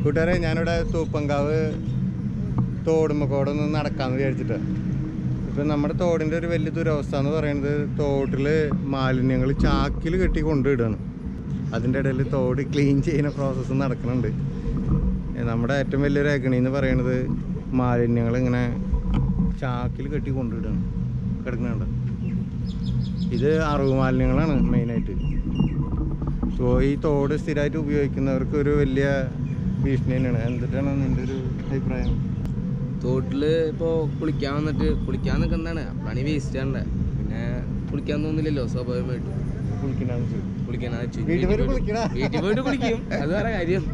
കൂട്ടുകാരെ ഞാനിവിടെ തൂപ്പങ്കാവ് തോടുമ്പക്കോടൊന്ന് നടക്കാമെന്ന് വിചാരിച്ചിട്ട് ഇപ്പം നമ്മുടെ തോടിൻ്റെ ഒരു വലിയ ദുരവസ്ഥ എന്ന് പറയുന്നത് തോട്ടിൽ മാലിന്യങ്ങൾ ചാക്കിൽ കെട്ടി കൊണ്ടിടുകയാണ് അതിൻ്റെ ഇടയിൽ തോട് ക്ലീൻ ചെയ്യുന്ന പ്രോസസ്സ് നടക്കുന്നുണ്ട് ഏ, നമ്മുടെ ഏറ്റവും വലിയൊരു ഏക്കണി എന്ന് പറയുന്നത് മാലിന്യങ്ങൾ ഇങ്ങനെ ചാക്കിൽ കെട്ടി കൊണ്ടിടുകയാണ് കിടക്കുന്നുണ്ട് ഇത് അറിവ് മാലിന്യങ്ങളാണ് മെയിനായിട്ട് സോ ഈ തോട് സ്ഥിരമായിട്ട് ഉപയോഗിക്കുന്നവർക്ക് ഒരു വലിയ ഭീഷണി തന്നെയാണ് എന്തിട്ടാണ് നിൻ്റെ ഒരു അഭിപ്രായം തോട്ടില് ഇപ്പൊ കുളിക്കാൻ വന്നിട്ട് കുളിക്കാൻ നിൽക്കുന്നതാണ് അപ്പോഴാണ് ഈ വേസ്റ്റ് ചെയ്യണ്ടേ പിന്നെ കുളിക്കാൻ തോന്നില്ലല്ലോ സ്വാഭാവികമായിട്ടും കുളിക്കണമെന്ന് വെച്ചാൽ കുളിക്കാനാ വെച്ച് വീട്ടിൽ പോയിട്ട് കുളിക്കണ വീട്ടിൽ പോയിട്ട് കുളിക്കും അത് വേറെ കാര്യം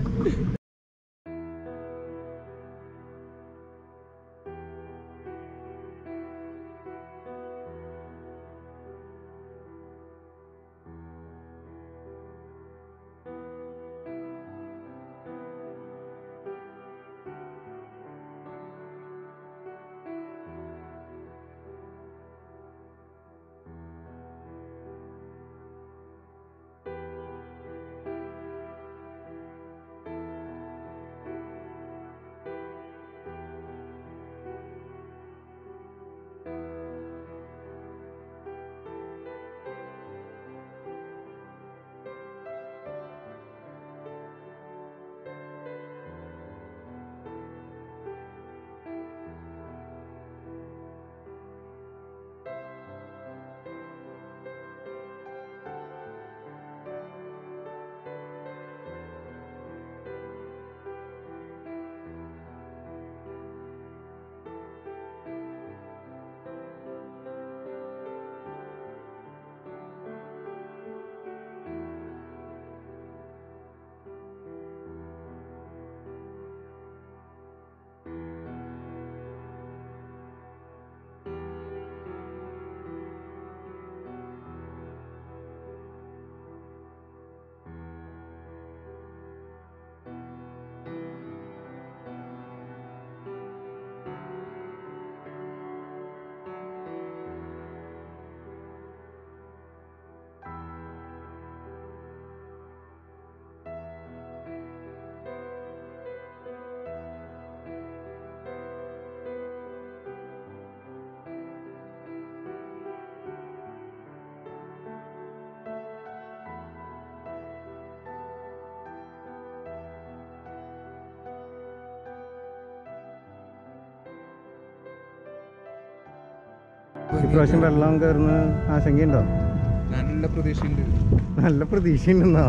ഇപ്രാവശ്യം വെള്ളം കയറുന്ന ആശങ്കയുണ്ടോ നല്ല പ്രതീക്ഷയുണ്ട് നല്ല പ്രതീക്ഷയുണ്ടെന്നോ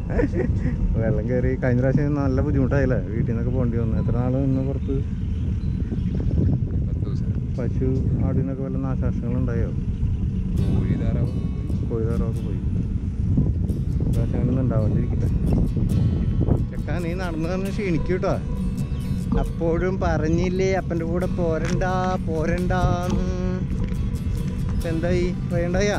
വെള്ളം കയറി കഴിഞ്ഞ പ്രാവശ്യം നല്ല ബുദ്ധിമുട്ടായില്ലേ വീട്ടിൽ നിന്നൊക്കെ പോകേണ്ടി വന്നു എത്ര നാൾ നിന്ന് പുറത്ത് പത്ത് ദിവസം പശു ആടിനൊക്കെ വല്ല നാശനഷ്ടങ്ങളുണ്ടായോ കോഴി താറാവ് കോഴിതാറൊക്കെ പോയി ഇപ്രാവശ്യം അങ്ങനെ ഒന്നും ഉണ്ടാവാണ്ടിരിക്കട്ടെ ചെക്കാ നീ നടന്നു പറഞ്ഞ് ക്ഷീണിക്കും കേട്ടോ അപ്പോഴും പറഞ്ഞില്ലേ അപ്പൻ്റെ കൂടെ പോരണ്ട പോരണ്ടാന്ന് ഇപ്പൊ എന്തായി വേണ്ടായാ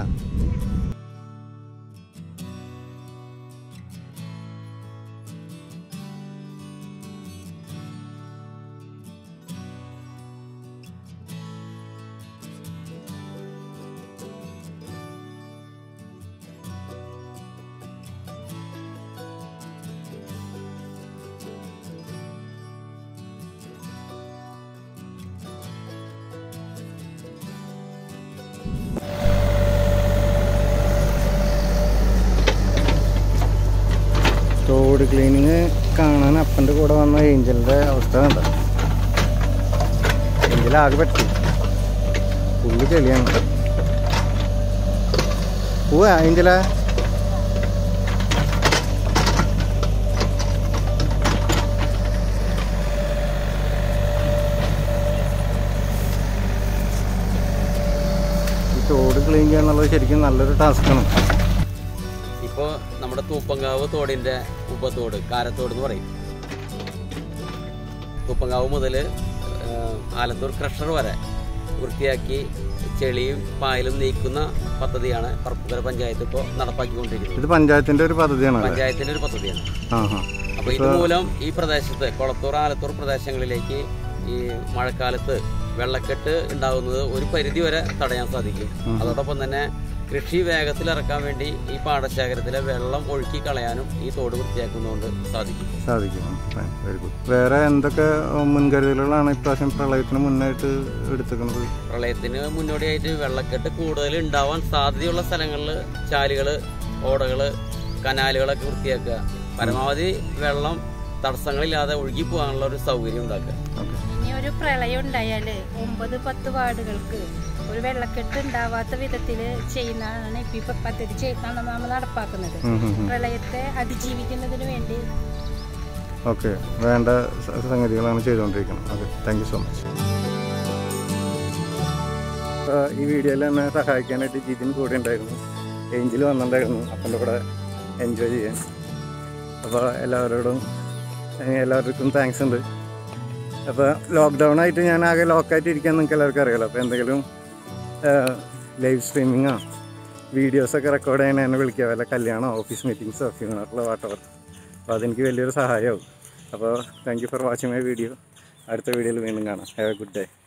തോട് ക്ലീനിങ് കാണാൻ അപ്പൻ്റെ കൂടെ വന്ന ഏഞ്ചലിൻ്റെ അവസ്ഥ കണ്ട ഏഞ്ചൽ ആകെ പറ്റി ഫുള്ള് ചെളിയാണ് പോവാ ഏഞ്ചല ഈ തോട് ക്ലീൻ ചെയ്യുക എന്നുള്ളത് ശരിക്കും നല്ലൊരു ടാസ്ക്കാണ് ഇപ്പോൾ നമ്മുടെ തൂപ്പങ്കാവ് തോടിൻ്റെ ഉപത്തോട് കാരത്തോട് എന്ന് പറയും തൂപ്പങ്കാവ് മുതൽ ആലത്തൂർ ക്രഷർ വരെ വൃത്തിയാക്കി ചെളിയും പായലും നീക്കുന്ന പദ്ധതിയാണ് പറപ്പുകര പഞ്ചായത്ത് ഇപ്പോൾ നടപ്പാക്കിക്കൊണ്ടിരിക്കുന്നത് ഇത് പഞ്ചായത്തിന്റെ ഒരു പദ്ധതിയാണ് പഞ്ചായത്തിൻ്റെ ഒരു പദ്ധതിയാണ് ആ ആ അപ്പോൾ ഇതുമൂലം ഈ പ്രദേശത്ത് കൊളത്തൂർ ആലത്തൂർ പ്രദേശങ്ങളിലേക്ക് ഈ മഴക്കാലത്ത് വെള്ളക്കെട്ട് ഉണ്ടാകുന്നത് ഒരു പരിധി വരെ തടയാൻ സാധിക്കും അതോടൊപ്പം തന്നെ കൃഷി വേഗത്തിൽ ഇറക്കാൻ വേണ്ടി ഈ പാടശേഖരത്തിലെ വെള്ളം ഒഴുക്കി കളയാനും ഈ തോട് വൃത്തിയാക്കുന്നതുകൊണ്ട് സാധിക്കും സാധിക്കും വെരി ഗുഡ് വേറെ എന്തൊക്കെ മുൻകരുതലുകളാണ് ഇപ്രാവശ്യം പ്രളയത്തിന് മുന്നായിട്ട് എടുത്തേക്കുന്നത് പ്രളയത്തിന് മുന്നോടിയായിട്ട് വെള്ളക്കെട്ട് കൂടുതൽ ഉണ്ടാവാൻ സാധ്യതയുള്ള സ്ഥലങ്ങളിൽ ചാലുകൾ ഓടകൾ കനാലുകളൊക്കെ വൃത്തിയാക്കുക പരമാവധി വെള്ളം തടസ്സങ്ങളില്ലാതെ ഒഴുകി പോകാനുള്ള ഒരു സൗകര്യം ഉണ്ടാക്കുക ഓക്കെ ഇനി ഒരു പ്രളയം ഉണ്ടായാല് ഒമ്പത് പത്ത് വാർഡുകൾക്ക് ഒരു വെള്ളക്കെട്ട് ഉണ്ടാവാത്ത വിധത്തിൽ ചെയ്യുന്നതാണ് ഇപ്പൊ ഇപ്പൊ പദ്ധതി ചെയ്യുന്ന നമ്മൾ നടപ്പാക്കുന്നത് പ്രളയത്തെ അതിജീവിക്കുന്നതിന് വേണ്ടി ഓക്കെ വേണ്ട സ- സംഗതികളാണ് ചെയ്തുകൊണ്ടിരിക്കുന്നത് okay thank you so much ഈ വീഡിയോയിൽ എന്നെ സഹായിക്കാനായിട്ട് ജിതിൻ കൂടെ ഉണ്ടായിരുന്നു ഏഞ്ചിൽ വന്നിട്ടുണ്ടായിരുന്നു അപ്പൻ്റെ കൂടെ എൻജോയ് ചെയ്യാൻ അപ്പോൾ എല്ലാവരോടും ഏ, എല്ലാവർക്കും താങ്ക്സ് ഉണ്ട് അപ്പോൾ ലോക്ക്ഡൗൺ ആയിട്ട് ഞാൻ ആകെ ലോക്കായിട്ട് ഇരിക്കാൻ നിങ്ങൾക്ക് എല്ലാവർക്കും അറിയാലോ അപ്പോൾ എന്തെങ്കിലും ലൈവ് സ്ട്രീമിങ്ങോ വീഡിയോസൊക്കെ റെക്കോർഡ് ചെയ്യാൻ എന്നെ വിളിക്കുക വല്ല കല്യാണമോ ഓഫീസ് മീറ്റിങ്സോ ഫ്യൂണറലോ വാട്ടവർ അപ്പോൾ അതെനിക്ക് വലിയൊരു സഹായമാവും അപ്പോൾ thank you for watching my video അടുത്ത വീഡിയോയിൽ വീണ്ടും കാണാം ഹാവ് എ ഗുഡ് ഡേ